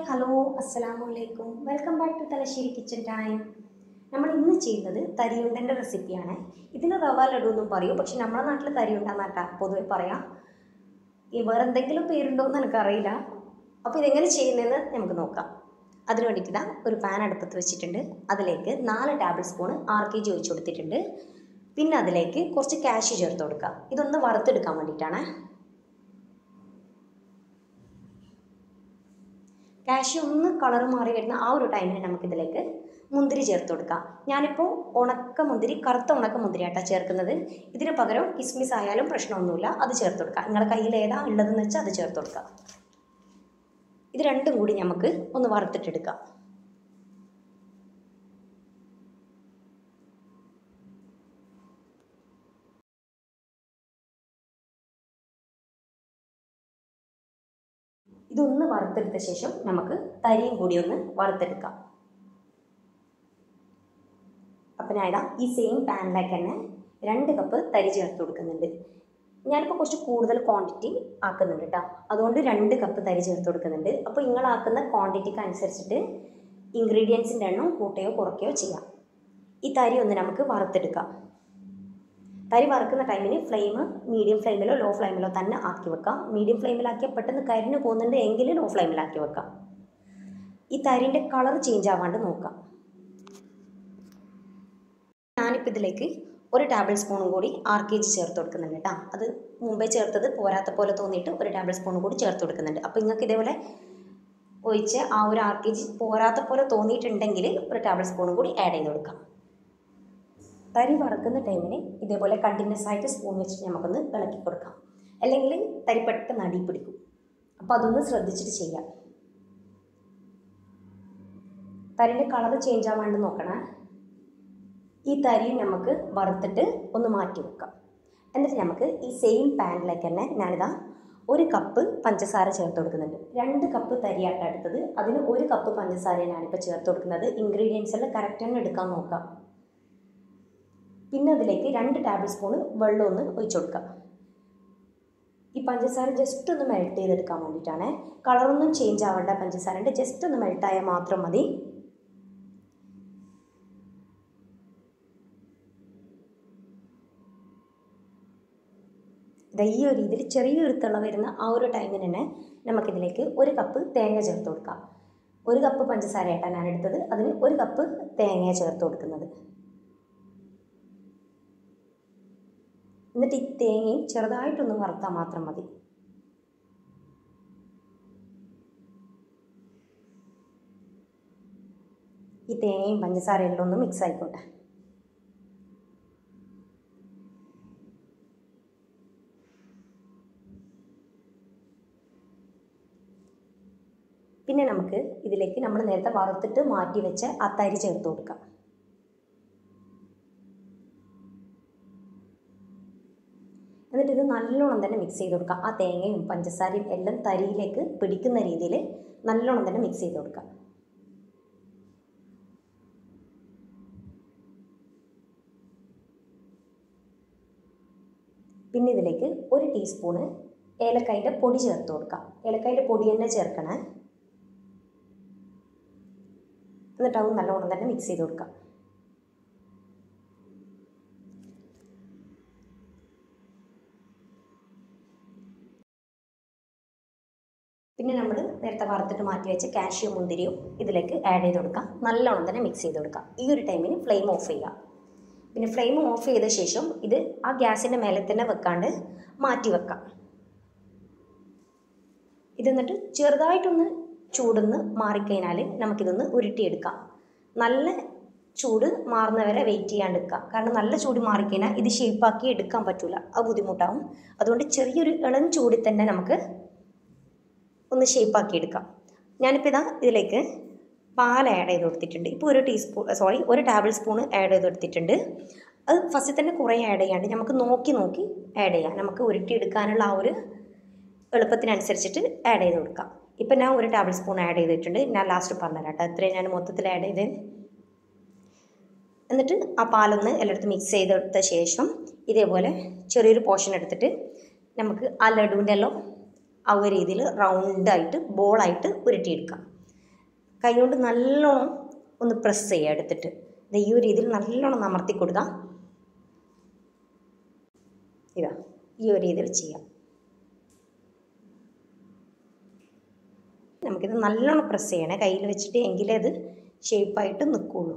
hello അസ്സലാമു അലൈക്കും welcome back to Thalassery kitchen time നമ്മൾ ഇന്ന് ചെയ്യുന്നത് തരിയുണ്ടൻ്റെ റെസിപ്പിയാണ് ഇതിന് റവ ലഡു എന്നും പറയും പക്ഷെ നമ്മുടെ നാട്ടിൽ തരിയുണ്ടെന്നാട്ടാ പൊതുവെ പറയാം ഈ വേറെ എന്തെങ്കിലും പേരുണ്ടോ എന്ന് എനിക്കറിയില്ല അപ്പോൾ ഇതെങ്ങനെ ചെയ്യുന്നതെന്ന് നമുക്ക് നോക്കാം അതിന് വേണ്ടിയിട്ട് ഇതാ ഒരു പാൻ അടുപ്പത്ത് വെച്ചിട്ടുണ്ട് അതിലേക്ക് നാല് tablespoon R K G ഒഴിച്ചു കൊടുത്തിട്ടുണ്ട് പിന്നെ അതിലേക്ക് കുറച്ച് കാഷ്യൂ ചേർത്ത് കൊടുക്കുക ഇതൊന്ന് വറുത്തെടുക്കാൻ വേണ്ടിയിട്ടാണ് കാഷ്യൂ ഒന്ന് കളർ മാറി വരുന്ന ആ ഒരു ടൈമിൽ നമുക്കിതിലേക്ക് മുന്തിരി ചേർത്ത് കൊടുക്കാം ഞാനിപ്പോൾ ഉണക്ക മുന്തിരി കറുത്ത ഉണക്ക മുന്തിരിയാട്ടാണ് ചേർക്കുന്നത് ഇതിന് പകരം കിസ്മിസ് ആയാലും പ്രശ്നമൊന്നുമില്ല അത് ചേർത്ത് കൊടുക്കാം നിങ്ങളുടെ കയ്യിൽ ഏതാ ഉള്ളതെന്ന് വെച്ചാൽ അത് ചേർത്ത് കൊടുക്കാം ഇത് രണ്ടും കൂടി നമുക്ക് ഒന്ന് വറുത്തിട്ടെടുക്കാം ഇതൊന്ന് വറുത്തെടുത്ത ശേഷം നമുക്ക് തരിയും കൂടി ഒന്ന് വറുത്തെടുക്കാം അപ്പം ഞാൻ ഇതാ ഈ സെയിം പാനിലേക്ക് തന്നെ രണ്ട് കപ്പ് തരി ചേർത്ത് കൊടുക്കുന്നുണ്ട് ഞാനിപ്പോൾ കുറച്ച് കൂടുതൽ ക്വാണ്ടിറ്റി ആക്കുന്നുണ്ട് കേട്ടോ അതുകൊണ്ട് രണ്ട് കപ്പ് തരി ചേർത്ത് കൊടുക്കുന്നുണ്ട് അപ്പോൾ നിങ്ങളാക്കുന്ന ക്വാണ്ടിറ്റിക്ക് അനുസരിച്ചിട്ട് ഇൻഗ്രീഡിയൻസിൻ്റെ എണ്ണം കൂട്ടുകയോ കുറയ്ക്കുകയോ ചെയ്യാം ഈ തരി ഒന്ന് നമുക്ക് വറുത്തെടുക്കാം തരി വറുക്കുന്ന ടൈമിന് ഫ്ലെയിം മീഡിയം ഫ്ലെയിമിലോ ലോ ഫ്ലെയിമിലോ തന്നെ ആക്കി വെക്കാം മീഡിയം ഫ്ലെയിമിലാക്കിയാൽ പെട്ടെന്ന് കരിഞ്ഞു പോകുന്നുണ്ട് എങ്കിൽ ലോ ഫ്ലെയിമിലാക്കി വെക്കാം ഈ തരിൻ്റെ കളർ ചേഞ്ച് ആവാണ്ട് നോക്കാം ഞാനിപ്പോൾ ഇതിലേക്ക് ഒരു ടേബിൾ സ്പൂണും കൂടി ആർ കെ ജി ചേർത്ത് കൊടുക്കുന്നുണ്ട് കേട്ടോ അത് മുമ്പേ ചേർത്തത് പോരാത്ത പോലെ തോന്നിയിട്ട് ഒരു ടേബിൾ സ്പൂണും കൂടി ചേർത്ത് കൊടുക്കുന്നുണ്ട് അപ്പോൾ നിങ്ങൾക്ക് ഇതേപോലെ ഒഴിച്ച് ആ ഒരു ആർ കെ ജി പോരാത്ത പോലെ തോന്നിയിട്ടുണ്ടെങ്കിൽ ഒരു ടേബിൾ സ്പൂണും കൂടി ആഡ് ചെയ്ത് കൊടുക്കാം തരി വറക്കുന്ന ടൈമിന് ഇതേപോലെ കണ്ടിന്യൂസ് ആയിട്ട് സ്പൂൺ വെച്ചിട്ട് നമുക്കൊന്ന് ഇളക്കി കൊടുക്കാം അല്ലെങ്കിൽ തരി പെട്ടെന്ന് അടി പിടിക്കും അപ്പോൾ അതൊന്ന് ശ്രദ്ധിച്ചിട്ട് ചെയ്യാം തരിൻ്റെ കളർ ചേഞ്ച് ആവാണ്ട് നോക്കണേ ഈ തരി നമുക്ക് വറുത്തിട്ട് ഒന്ന് മാറ്റി വെക്കാം എന്നിട്ട് നമുക്ക് ഈ സെയിം പാനിലേക്ക് തന്നെ ഞാനിതാ ഒരു കപ്പ് പഞ്ചസാര ചേർത്ത് കൊടുക്കുന്നുണ്ട് രണ്ട് കപ്പ് തരിയാട്ടം എടുത്തത് അതിന് ഒരു കപ്പ് പഞ്ചസാര ഞാനിപ്പോൾ ചേർത്ത് കൊടുക്കുന്നത് ഇൻഗ്രീഡിയൻസ് എല്ലാം കറക്റ്റ് തന്നെ എടുക്കാൻ നോക്കാം പിന്നെ അതിലേക്ക് രണ്ട് ടേബിൾ സ്പൂൺ വെള്ളം ഒന്ന് ഒഴിച്ചു കൊടുക്കുക ഈ പഞ്ചസാര ജസ്റ്റ് ഒന്ന് മെൽറ്റ് ചെയ്തെടുക്കാൻ വേണ്ടിയിട്ടാണ് കളറൊന്നും ചേഞ്ച് ആവേണ്ട പഞ്ചസാരൻ്റെ ജസ്റ്റ് ഒന്ന് മെൽട്ടായാൽ മാത്രം മതി ഈ ഒരു രീതിയിൽ ചെറിയൊരു തിള വരുന്ന ആ ഒരു ടൈമിന് തന്നെ നമുക്കിതിലേക്ക് ഒരു കപ്പ് തേങ്ങ ചേർത്ത് കൊടുക്കാം ഒരു കപ്പ് പഞ്ചസാരയായിട്ടാണ് ഞാൻ എടുത്തത് അതിന് ഒരു കപ്പ് തേങ്ങ ചേർത്ത് കൊടുക്കുന്നത് എന്നിട്ട് ഈ തേങ്ങയും ചെറുതായിട്ടൊന്ന് വറുത്താൽ മാത്രം മതി ഈ തേങ്ങയും പഞ്ചസാരയും എല്ലാം ഒന്ന് മിക്സ് ആയിക്കോട്ടെ പിന്നെ നമുക്ക് ഇതിലേക്ക് നമ്മൾ നേരത്തെ വറുത്തിട്ട് മാറ്റി വെച്ച ആ തരി ചേർത്ത് കൊടുക്കാം എന്നിട്ട് ഇത് നല്ലോണം തന്നെ മിക്സ് ചെയ്ത് കൊടുക്കുക ആ തേങ്ങയും പഞ്ചസാരയും എല്ലാം തരിയിലേക്ക് പിടിക്കുന്ന രീതിയിൽ നല്ലോണം തന്നെ മിക്സ് ചെയ്ത് കൊടുക്കുക പിന്നെ ഇതിലേക്ക് ഒരു ടീസ്പൂണ് ഏലക്കായുടെ പൊടി ചേർത്ത് കൊടുക്കാം ഏലക്കായുടെ പൊടി തന്നെ ചേർക്കണേ എന്നിട്ട് അത് നല്ലോണം തന്നെ മിക്സ് ചെയ്ത് കൊടുക്കാം പിന്നെ നമ്മൾ നേരത്തെ വറുത്തിട്ട് മാറ്റി വെച്ച കാഷ്യൂ മുന്തിരിയും ഇതിലേക്ക് ആഡ് ചെയ്ത് കൊടുക്കാം നല്ലോണം തന്നെ മിക്സ് ചെയ്ത് കൊടുക്കാം ഈ ഒരു ടൈമിന് ഫ്ലെയിം ഓഫ് ചെയ്യുക പിന്നെ ഫ്ലെയിം ഓഫ് ചെയ്ത ശേഷം ഇത് ആ ഗ്യാസിൻ്റെ മേലെ തന്നെ വെക്കാണ്ട് മാറ്റി വെക്കാം ഇത് എന്നിട്ട് ചെറുതായിട്ടൊന്ന് ചൂടൊന്ന് മാറിക്കഴിഞ്ഞാൽ നമുക്കിതൊന്ന് ഉരുട്ടിയെടുക്കാം നല്ല ചൂട് മാറുന്നവരെ വെയിറ്റ് ചെയ്യാണ്ട് എടുക്കാം കാരണം നല്ല ചൂട് മാറിക്കഴിഞ്ഞാൽ ഇത് ഷേപ്പാക്കി എടുക്കാൻ പറ്റില്ല അത് ബുദ്ധിമുട്ടാവും അതുകൊണ്ട് ചെറിയൊരു ഇളം ചൂടിൽ തന്നെ നമുക്ക് ഒന്ന് ഷേപ്പാക്കി എടുക്കാം ഞാനിപ്പോൾ ഇതാ ഇതിലേക്ക് പാൽ ആഡ് ചെയ്ത് കൊടുത്തിട്ടുണ്ട് ഇപ്പോൾ ഒരു ടീസ്പൂൺ സോറി ഒരു ടേബിൾ സ്പൂൺ ആഡ് ചെയ്ത് കൊടുത്തിട്ടുണ്ട് അത് ഫസ്റ്റിൽ തന്നെ കുറേ ആഡ് ചെയ്യാണ്ട് നമുക്ക് നോക്കി നോക്കി ആഡ് ചെയ്യാം നമുക്ക് ഉരുട്ടിയെടുക്കാനുള്ള ആ ഒരു എളുപ്പത്തിനനുസരിച്ചിട്ട് ആഡ് ചെയ്ത് കൊടുക്കാം ഇപ്പം ഞാൻ ഒരു ടേബിൾ സ്പൂൺ ആഡ് ചെയ്തിട്ടുണ്ട് ഞാൻ ലാസ്റ്റ് പറഞ്ഞുതരാം കേട്ടോ അത്രയും ഞാൻ മൊത്തത്തിൽ ആഡ് ചെയ്ത് എന്നിട്ട് ആ പാലൊന്ന് എല്ലായിടത്തും മിക്സ് ചെയ്തെടുത്ത ശേഷം ഇതേപോലെ ചെറിയൊരു പോർഷൻ എടുത്തിട്ട് നമുക്ക് ആ ലഡുവിൻ്റെ എല്ലാം ആ ഒരു രീതിയിൽ റൗണ്ടായിട്ട് ബോളായിട്ട് ഉരുട്ടിയെടുക്കാം കൈ കൊണ്ട് നല്ലോണം ഒന്ന് പ്രസ് ചെയ്യുക എടുത്തിട്ട് ദേ ഈ ഒരു രീതിയിൽ നല്ലോണം അമർത്തി കൊടുക്കുക ഇതാ ഈ ഒരു രീതിയിൽ ചെയ്യാം നമുക്കിത് നല്ലോണം പ്രസ് ചെയ്യണേ കയ്യിൽ വെച്ചിട്ട് എങ്കിലേ അത് ഷേപ്പായിട്ട് നിൽക്കുള്ളൂ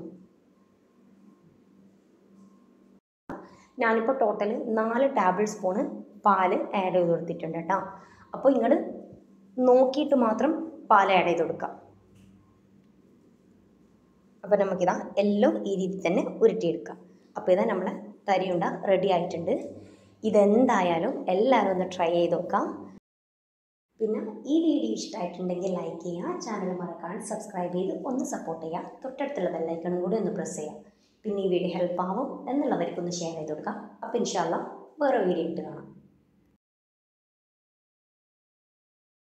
ഞാനിപ്പോൾ ടോട്ടൽ നാല് ടേബിൾ സ്പൂണ് പാല് ആഡ് ചെയ്ത് കൊടുത്തിട്ടുണ്ട് കേട്ടോ അപ്പോൾ ഇങ്ങോട്ട് നോക്കിയിട്ട് മാത്രം പാൽ ആഡ് ചെയ്ത് കൊടുക്കാം അപ്പോൾ നമുക്കിതാ എല്ലാം ഈ രീതിയിൽ തന്നെ ഉരുട്ടിയെടുക്കാം അപ്പോൾ ഇതാ നമ്മളെ തരിയുണ്ട റെഡി ആയിട്ടുണ്ട് ഇതെന്തായാലും എല്ലാവരും ഒന്ന് ട്രൈ ചെയ്ത് നോക്കാം പിന്നെ ഈ വീഡിയോ ഇഷ്ടമായിട്ടുണ്ടെങ്കിൽ ലൈക്ക് ചെയ്യുക ചാനൽ മറക്കാൻ സബ്സ്ക്രൈബ് ചെയ്ത് ഒന്ന് സപ്പോർട്ട് ചെയ്യുക തൊട്ടടുത്തുള്ള ബെല്ലൈക്കണും കൂടി ഒന്ന് പ്രസ് ചെയ്യുക പിന്നെ ഈ വീഡിയോ ഹെൽപ്പ് ആവും എന്നുള്ളവർക്കൊന്ന് ഷെയർ ചെയ്ത് കൊടുക്കാം അപ്പോൾ ഇൻഷാല്ല വേറെ വീഡിയോ ഇട്ട് കാണാം